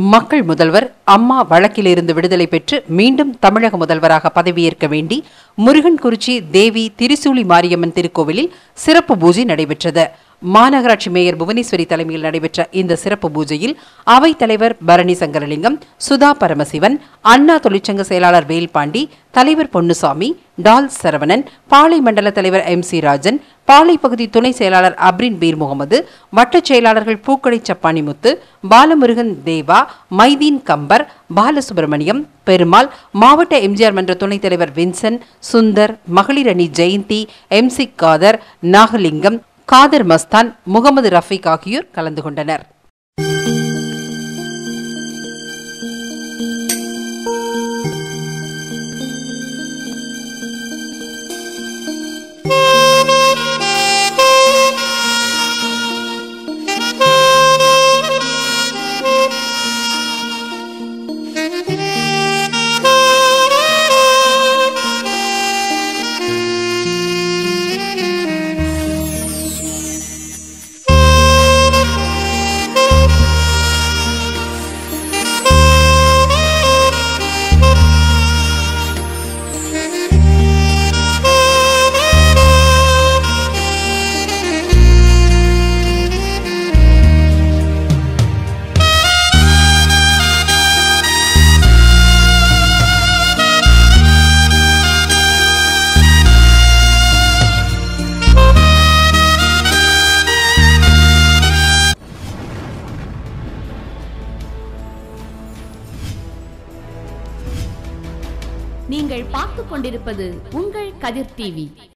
மக்கள் முதல்வர் அம்மா வழக்கிலிருந்து விடுதலை பெற்று மீண்டும் தமிழக முதல்வராக பதவியேற்க வேண்டி முருகன்குறிச்சி தேவி திரிசூலி மாரியம்மன் திருக்கோவிலில் சிறப்பு பூஜை நடைபெற்றது மாநகராட்சி மேயர் புவனேஸ்வரி தலைமையில் நடைபெற்ற இந்த சிறப்பு பூஜையில் அவைத் தலைவர் பரணி சங்கரலிங்கம் சுதா பரமசிவன் அண்ணா தொழிற்சங்க செயலாளர் வேல்பாண்டி தலைவர் பொன்னுசாமி டால் சரவணன் பாளை மண்டல தலைவர் எம் சி ராஜன் பாளை பகுதி துணை செயலாளர் அப்ரின் பீர் முகமது வட்டச் செயலாளர்கள் பூக்கடை சப்பானிமுத்து பாலமுருகன் தேவா மைதீன் கம்பர் பாலசுப்பிரமணியம் பெருமாள் மாவட்ட எம்ஜிஆர் மன்ற துணைத் தலைவர் வின்சன் சுந்தர் மகளிர் அணி ஜெயந்தி எம் சி காதர் நாகலிங்கம் காதர் மஸ்தான் முகமது ரஃபீக் ஆகியோர் கலந்து கொண்டனர் நீங்கள் பார்த்துக் கொண்டிருப்பது உங்கள் கதிர் டிவி